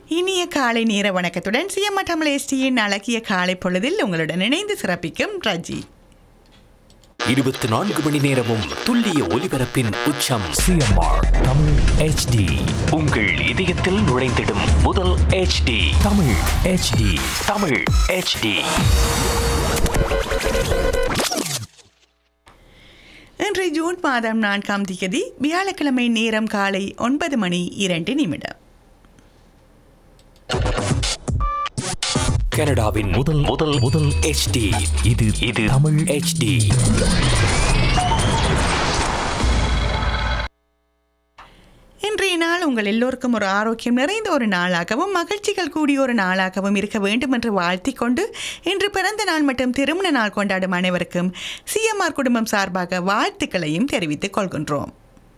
இனிய காலை நேர வணக்கத்துடன் சிஎம் தமிழ் எஸ்டியின் அழகிய காலை பொழுதில் உங்களுடன் இணைந்து சிறப்பிக்கும் ரஜி இருபத்தி நான்கு மணி நேரமும் துல்லிய ஒலிபரப்பின் உச்சம் சிஎம்ஆர் தமிழ் ஹெச்டி உங்கள் இதயத்தில் நுழைந்திடும் முதல் HD Tamil HD Tamil HD இன்று ஜூன் மாதம் நான்காம் தேதி வியாழக்கிழமை நேரம் காலை ஒன்பது மணி இரண்டு நிமிடம் கனடாவின் முதல் முதல் முதல் HD இது இது தமிழ் HD இன்றைய நாள் உங்கள் எல்லோருக்கும் ஒரு ஆரோக்கியம் நிறைந்த ஒரு நாளாகவும் மகிழ்ச்சிகள் கூடிய ஒரு நாளாகவும் இருக்க வேண்டும் என்று வாழ்த்திக் கொண்டு இன்று பிறந்த நாள் மற்றும் திருமண நாள் கொண்டாடும் அனைவருக்கும் சிஎம்ஆர் குடும்பம் சார்பாக வாழ்த்துக்களையும் தெரிவித்துக் கொள்கின்றோம்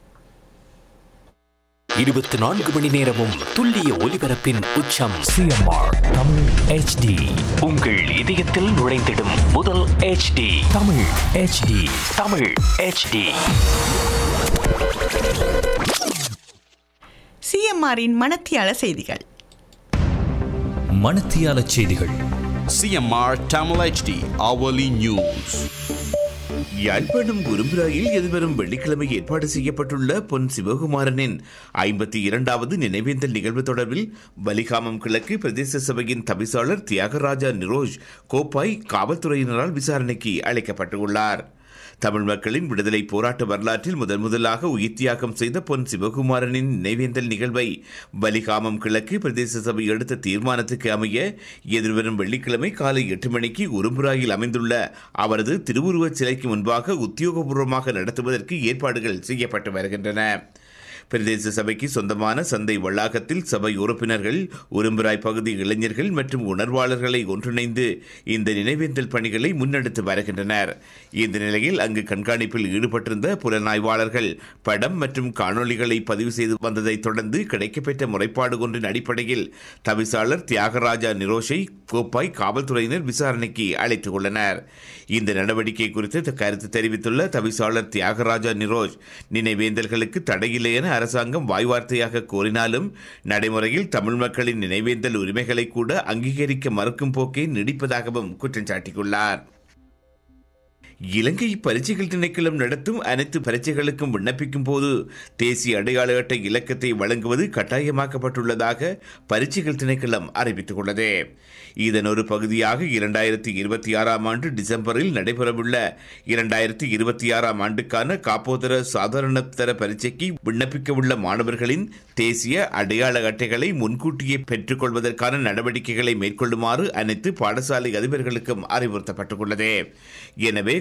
இருபத்தி நான்கு மணி நேரமும் துல்லிய ஒலிபரப்பின் உச்சம் சிஎம்ஆர் தமிழ் ஹெச்டி உங்கள் இதயத்தில் நுழைந்திடும் முதல் HD Tamil HD Tamil HD சிஎம்ஆரின் மனத்தியால செய்திகள் மணத்தியால செய்திகள் CMR Tamil HD hourly news. Yazhpanam குரும்புராயில் எதிர்வரும் வெள்ளிக்கிழமை ஏற்பாடு செய்யப்பட்டுள்ள பொன் சிவகுமாரனின் ஐம்பத்தி இரண்டாவது நினைவேந்தல் நிகழ்வு தொடர்பில் பலிகாமம் கிழக்கு பிரதேச சபையின் தவிசாளர் தியாகராஜா நிரோஜ் கோப்பாய் காவல்துறையினரால் விசாரணைக்கு அழைக்கப்பட்டுள்ளார் தமிழ் மக்களின் விடுதலை போராட்ட வரலாற்றில் முதன் முதலாக உயிர் தியாகம் செய்த பொன் சிவகுமாரனின் நினைவேந்தல் நிகழ்வை பலிகாமம் கிழக்கு பிரதேச சபை எடுத்த தீர்மானத்துக்கு அமைய எதிர்வரும் வெள்ளிக்கிழமை காலை எட்டு மணிக்கு உரும்புராயில் அமைந்துள்ள அவரது திருவுருவச் சிலைக்கு முன்பாக உத்தியோகபூர்வமாக நடத்துவதற்கு ஏற்பாடுகள் செய்யப்பட்டு வருகின்றன பிரதேச சபைக்கு சொந்தமான சந்தை வளாகத்தில் சபை உறுப்பினர்கள் உரும்புராய் பகுதி இளைஞர்கள் மற்றும் உணர்வாளர்களை ஒன்றிணைந்து இந்த நினைவேந்தல் பணிகளை முன்னெடுத்து வருகின்றனர் இந்த நிலையில் அங்கு கண்காணிப்பில் ஈடுபட்டிருந்த புலனாய்வாளர்கள் படம் மற்றும் காணொளிகளை பதிவு செய்து வந்ததைத் தொடர்ந்து கிடைக்கப்பெற்ற முறைப்பாடு ஒன்றின் அடிப்படையில் தவிசாளர் தியாகராஜா நிரோஷை கோப்பாய் காவல்துறையினர் விசாரணைக்கு அழைத்துக் கொண்டனர் இந்த நடவடிக்கை குறித்து கருத்து தெரிவித்துள்ள தவிசாளர் தியாகராஜா நிரோஜ் நினைவேந்தல்களுக்கு தடையில்லை என அரசாங்கம் வாய்வார்த்தையாக கூறினாலும் நடைமுறையில் தமிழ் மக்களின் நினைவேந்தல் உரிமைகளை கூட அங்கீகரிக்க மறுக்கும் போக்கே நீடிப்பதாகவும் குற்றம் சாட்டியுள்ளார் இலங்கை பரீட்சைகள் திணைக்களம் நடத்தும் அனைத்து பரீட்சைகளுக்கும் விண்ணப்பிக்கும் போது தேசிய அடையாள அட்டை இலக்கத்தை வழங்குவது கட்டாயமாக்கப்பட்டுள்ளதாக பரீட்சைகள் திணைக்களம் அறிவித்துள்ளது இதன் ஒரு பகுதியாக இரண்டாயிரத்தி இருபத்தி ஆறாம் ஆண்டு டிசம்பரில் நடைபெறவுள்ள இரண்டாயிரத்தி இருபத்தி ஆறாம் ஆண்டுக்கான காப்போதர சாதாரண தர பரீட்சைக்கு விண்ணப்பிக்கவுள்ள மாணவர்களின் தேசிய அடையாள அட்டைகளை முன்கூட்டியே பெற்றுக்கொள்வதற்கான நடவடிக்கைகளை மேற்கொள்ளுமாறு அனைத்து பாடசாலை அதிபர்களுக்கும் அறிவுறுத்தப்பட்டுள்ளது எனவே